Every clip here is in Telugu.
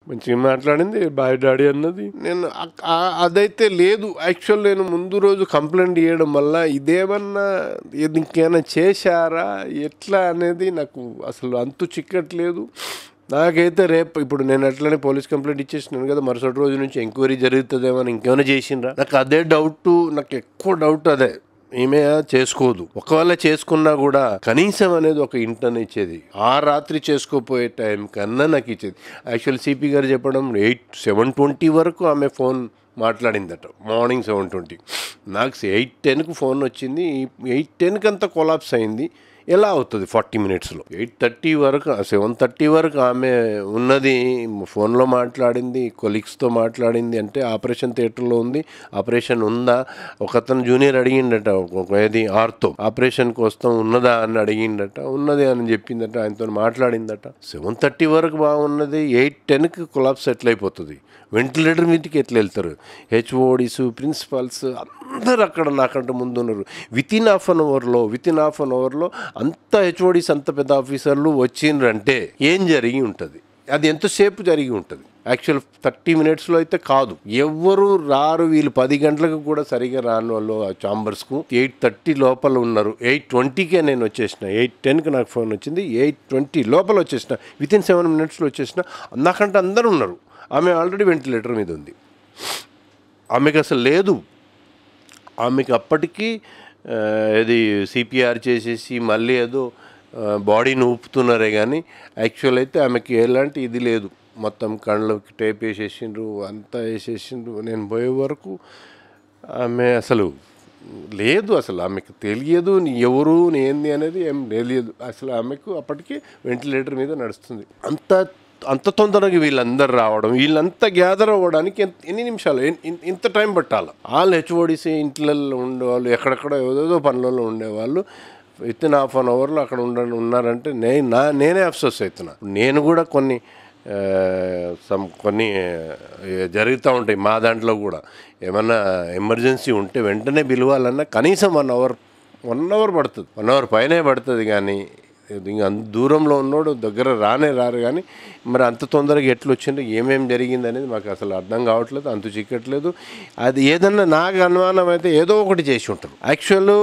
మంచిగా మాట్లాడింది బాయ్ డాడీ అన్నది నేను ఆ- ఆ- అదైతే లేదు యాక్చువల్ నేను ముందు రోజు కంప్లైంట్ చేయడం వల్ల ఇదేమన్నా ఇది ఇంకేమైనా చేశారా ఎట్లా అనేది నాకు అసలు అంతు చిక్కట్లేదు నాకైతే రేపు ఇప్పుడు నేను అట్లనే పోలీస్ కంప్లైంట్ ఇచ్చేసినాను కదా మరుసటి రోజు నుంచి ఎంక్వైరీ జరుగుతుందేమో అని ఇంకేమైనా చేసిండ్రా నాకు అదే డౌట్ నాకు ఎక్కువ డౌట్ అదే ఈమె చేసుకోదు ఒకవేళ చేసుకున్నా కూడా కనీసం అనేది ఒక ఇంటర్ని ఇచ్చేది ఆ రాత్రి చేసుకోపోయే టైం కన్నా నాకు ఇచ్చేది యాక్చువల్ సిపి గారు చెప్పడం ఎయిట్ సెవెన్ ట్వంటీ వరకు ఆమె ఫోన్ మాట్లాడిందట మార్నింగ్ సెవెన్ ట్వంటీ నాకు ఎయిట్ టెన్కి ఫోన్ వచ్చింది ఎయిట్ టెన్కి అంతా కొలాప్స్ అయింది ఎలా అవుతుంది ఫార్టీ మినిట్స్లో ఎయిట్ థర్టీ వరకు సెవెన్ థర్టీ వరకు ఆమె ఉన్నది ఫోన్లో మాట్లాడింది కొలీగ్స్తో మాట్లాడింది అంటే ఆపరేషన్ థియేటర్లో ఉంది ఆపరేషన్ ఉందా ఒకతను జూనియర్ అడిగిండట ఒక ఏది ఆర్తో ఆపరేషన్కి వస్తాం ఉన్నదా అని అడిగిండట ఉన్నది అని చెప్పిందట ఆయనతో మాట్లాడిందట సెవెన్ థర్టీ వరకు బాగున్నది ఎయిట్ టెన్కి కొలాప్స్ ఎట్లా అయిపోతుంది వెంటిలేటర్ మీదకి ఎట్లా వెళ్తారు హెచ్ఓడిస్ ప్రిన్సిపల్స్ అందరు అక్కడ నాకంటే ముందు ఉన్నారు విత్ ఇన్ హాఫ్ అన్ అవర్లో విత్ ఇన్ హాఫ్ అన్ అవర్లో అంత హెచ్ఓడిస్ అంత పెద్ద ఆఫీసర్లు వచ్చిండ్రంటే ఏం జరిగి ఉంటుంది అది ఎంతసేపు జరిగి ఉంటుంది యాక్చువల్ థర్టీ మినిట్స్లో అయితే కాదు ఎవ్వరు రారు వీళ్ళు పది గంటలకు కూడా సరిగా రాని వాళ్ళు ఆ ఛాంబర్స్కు ఎయిట్ థర్టీ లోపల ఉన్నారు ఎయిట్ ట్వంటీకే నేను వచ్చేసిన ఎయిట్ టెన్కి నాకు ఫోన్ వచ్చింది ఎయిట్ ట్వంటీ లోపల వచ్చేసిన విత్ ఇన్ సెవెన్ మినిట్స్లో వచ్చేసిన నాకంటే అందరూ ఉన్నారు ఆమె ఆల్రెడీ వెంటిలేటర్ మీద ఉంది ఆమెకు అసలు లేదు ఆమెకు అప్పటికి ఆ, ఇది సిపిఆర్ చేసేసి మళ్ళీ ఏదో ఆ, బాడీని ఊపుతున్నారే కానీ యాక్చువల్ అయితే ఆమెకి ఎలాంటి ఇది లేదు మొత్తం కళ్ళకి టేప్ వేసేసిండ్రు అంతా వేసేసిండ్రు నేను పోయే వరకు ఆమె అసలు లేదు అసలు ఆమెకు తెలియదు నీ ఎవరు నీ ఏంది అనేది ఏం తెలియదు అసలు ఆమెకు అప్పటికి వెంటిలేటర్ మీద నడుస్తుంది అంత అంత తొందరగా వీళ్ళందరూ రావడం వీళ్ళంతా గ్యాదర్ అవ్వడానికి ఎంత- ఎన్ని నిమిషాలు ఎన్- ఇన్- ఇంత టైం పట్టాలి వాళ్ళు హెచ్ఓడిసి ఇంట్లలో ఉండేవాళ్ళు ఎక్కడెక్కడ ఏదేదో పనులలో ఉండేవాళ్ళు విత్ ఇన్ హాఫ్ అన్ అవర్లో అక్కడ ఉండ ఉన్నారంటే నేను నా నేనే అఫ్సోస్ అవుతున్నా నేను కూడా కొన్ని ఆ, సమ్ కొన్ని జరుగుతూ ఉంటాయి మా దాంట్లో కూడా ఏమన్నా ఎమర్జెన్సీ ఉంటే వెంటనే పిలవాలన్నా కనీసం వన్ అవర్ వన్ అవర్ పడుతుంది వన్ అవర్ పైనే పడుతుంది కానీ ఇంకా అంత దూరంలో ఉన్నోడు దగ్గర రానే రారు కానీ మరి అంత తొందరగా ఎట్లా వచ్చిందో ఏమేం జరిగింది అనేది మాకు అసలు అర్థం కావట్లేదు అంతు చిక్కట్లేదు అది ఏదన్నా నాకు అనుమానం అయితే ఏదో ఒకటి చేసి ఉంటారు యాక్చువల్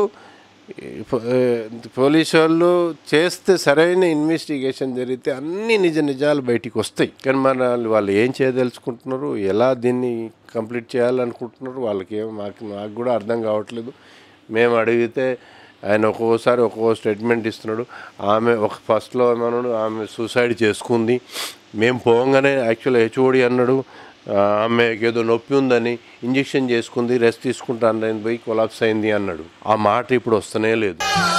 పోలీసు వాళ్ళు చేస్తే సరైన ఇన్వెస్టిగేషన్ జరిగితే అన్ని నిజ నిజాలు బయటికి వస్తాయి కానీ మన వాళ్ళు ఏం చేయదలుచుకుంటున్నారు ఎలా దీన్ని కంప్లీట్ చేయాలనుకుంటున్నారు వాళ్ళకి ఏం మాకు నాకు కూడా అర్థం కావట్లేదు మేము అడిగితే ఆయన ఒక్కొక్కసారి ఒక్కొక్క స్టేట్మెంట్ ఇస్తున్నాడు ఆమె ఒక ఫస్ట్లో ఏమన్నాడు ఆమె సూసైడ్ చేసుకుంది మేము పోగానే యాక్చువల్ హెచ్ఓడి అన్నాడు ఆ, ఆమెకి ఏదో నొప్పి ఉందని ఇంజెక్షన్ చేసుకుంది రెస్ట్ తీసుకుంటాను అని పోయి కొలాప్స్ అయింది అన్నాడు ఆ మాట ఇప్పుడు వస్తూనే లేదు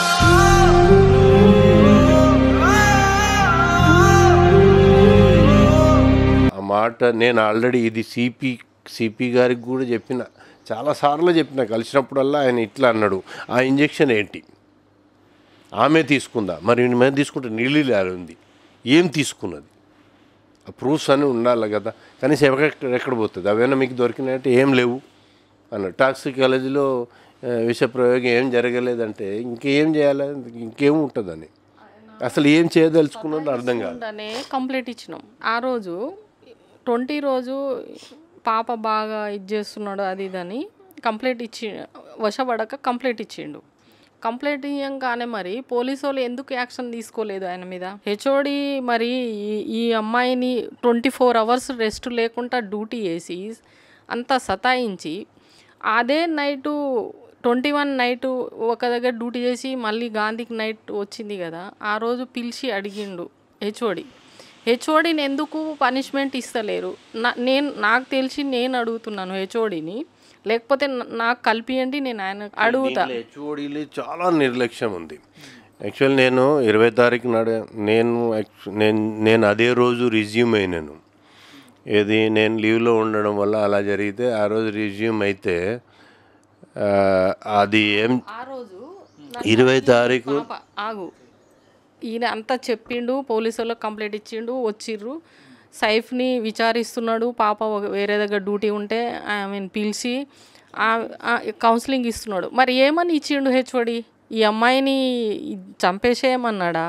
ఆ మాట నేను ఆల్రెడీ ఇది సిపి సిపి గారికి కూడా చెప్పిన చాలాసార్లు చెప్పిన కలిసినప్పుడల్లా ఆయన ఇట్లా అన్నాడు ఆ ఇంజెక్షన్ ఏంటి ఆమె తీసుకుందా మరి ఈయన మీద తీసుకుంటే నీళ్ళు ఉంది ఏం తీసుకున్నది ఆ ప్రూఫ్స్ అని ఉండాలి కదా కనీసం ఎక్కడ ఎక్కడ పోతుంది అవైనా మీకు దొరికినట్టు ఏం లేవు అన్న టాక్సికాలజీలో విష ప్రయోగం ఏం జరగలేదంటే ఇంకేం చేయాలి ఇంకేం ఉంటుందని అసలు ఏం చేయదలుచుకున్నది అర్థం కాదు ఉంటనే కంప్లైంట్ ఇచ్చినాం ఆ రోజు ట్వంటీ రోజు పాప బాగా ఇది చేస్తున్నాడు అది ఇదని కంప్లైంట్ ఇచ్చి వశపడక కంప్లైంట్ ఇచ్చిండు కంప్లైంట్ ఇవ్వగానే మరి పోలీసు వాళ్ళు ఎందుకు యాక్షన్ తీసుకోలేదు ఆయన మీద హెచ్ఓడి మరి ఈ- ఈ అమ్మాయిని ట్వంటీ ఫోర్ అవర్స్ రెస్ట్ లేకుండా డ్యూటీ చేసి అంత సతాయించి అదే నైటు ట్వంటీ వన్ నైట్ ఒక దగ్గర డ్యూటీ చేసి మళ్ళీ గాంధీకి నైట్ వచ్చింది కదా ఆ రోజు పిలిచి అడిగిండు హెచ్ఓడి హెచ్ఓడిని ఎందుకు పనిష్మెంట్ ఇస్తలేరు నా నేను నాకు తెలిసి నేను అడుగుతున్నాను హెచ్ఓడిని లేకపోతే నా- నాకు కలిపియండి నేను ఆయన అడుగుతా హెచ్ఓడీలు చాలా నిర్లక్ష్యం ఉంది యాక్చువల్ నేను ఇరవై తారీఖు నాడు నేను యాక్చు- నేను నేను అదే రోజు రిజ్యూమ్ అయినాను ఏది నేను లీవ్లో ఉండడం వల్ల అలా జరిగితే ఆ రోజు రిజ్యూమ్ అయితే ఆ, అది ఏం ఆ రోజు ఇరవై తారీఖు పాప ఆగు ఈయన అంతా చెప్పిండు పోలీసు వాళ్ళకి కంప్లైంట్ ఇచ్చిండు వచ్చిర్రు సైఫ్ని విచారిస్తున్నాడు పాప ఒక- వేరే దగ్గర డ్యూటీ ఉంటే ఆమెను పిలిచి కౌన్సిలింగ్ ఇస్తున్నాడు మరి ఏమని ఇచ్చిండు హెచ్ఓడి ఈ అమ్మాయిని చంపేసేయమన్నాడా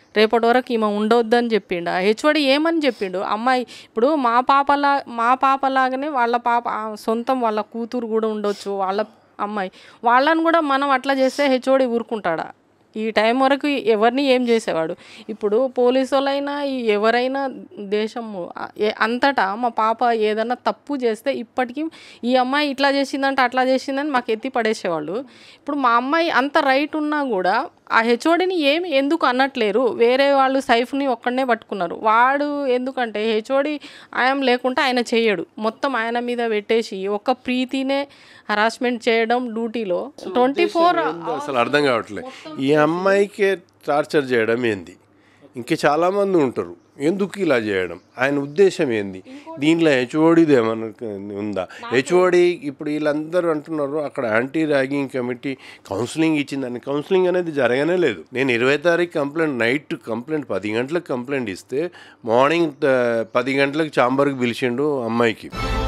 రేపటి వరకు ఈమె ఉండొద్దని చెప్పిండు ఆ హెచ్ఓడి ఏమని చెప్పిండు అమ్మాయి ఇప్పుడు మా పాపలా మా పాపలాగానే వాళ్ళ పాప ఆ సొంతం వాళ్ళ కూతురు కూడా ఉండొచ్చు వాళ్ళ అమ్మాయి వాళ్ళని కూడా మనం అట్లా చేస్తే హెచ్ఓడి ఊరుకుంటాడా ఈ టైం వరకు ఎవరిని ఏం చేసేవాడు ఇప్పుడు పోలీసు వాళ్ళైనా ఈ ఎవరైనా దేశము ఆ, ఏ- అంతటా మా పాప ఏదన్నా తప్పు చేస్తే ఇప్పటికీ ఈ అమ్మాయి ఇట్లా చేసిందంటే అట్లా చేసిందని మాకు ఎత్తి పడేసేవాళ్ళు ఇప్పుడు మా అమ్మాయి అంత రైట్ ఉన్నా కూడా ఆ హెచ్ఓడిని ఏమి ఎందుకు అనట్లేరు వేరే వాళ్ళు సైఫ్ని ఒక్కడనే పట్టుకున్నారు వాడు ఎందుకంటే హెచ్ఓడి ఆయన లేకుంటే ఆయన చేయడు మొత్తం ఆయన మీద పెట్టేసి ఒక్క ప్రీతినే హరాస్మెంట్ చేయడం డ్యూటీలో ట్వంటీ ఫోర్ ఏందో అసలు అర్థం కావట్లేదు ఈ అమ్మాయికే టార్చర్ చేయడం ఏంది ఇంకా చాలామంది ఉంటారు ఎందుకు ఇలా చేయడం ఆయన ఉద్దేశం ఏంది దీంట్లో హెచ్ఓడిది ఏమన్నా ఉందా హెచ్ఓడి ఇప్పుడు వీళ్ళందరూ అంటున్నారు అక్కడ యాంటీ ర్యాగింగ్ కమిటీ కౌన్సిలింగ్ ఇచ్చిందని కౌన్సిలింగ్ అనేది జరగనే లేదు నేను ఇరవై తారీఖు కంప్లైంట్ నైట్ కంప్లైంట్ పది గంటలకు కంప్లైంట్ ఇస్తే మార్నింగ్ త- పది గంటలకు చాంబర్కి పిలిచిండు అమ్మాయికి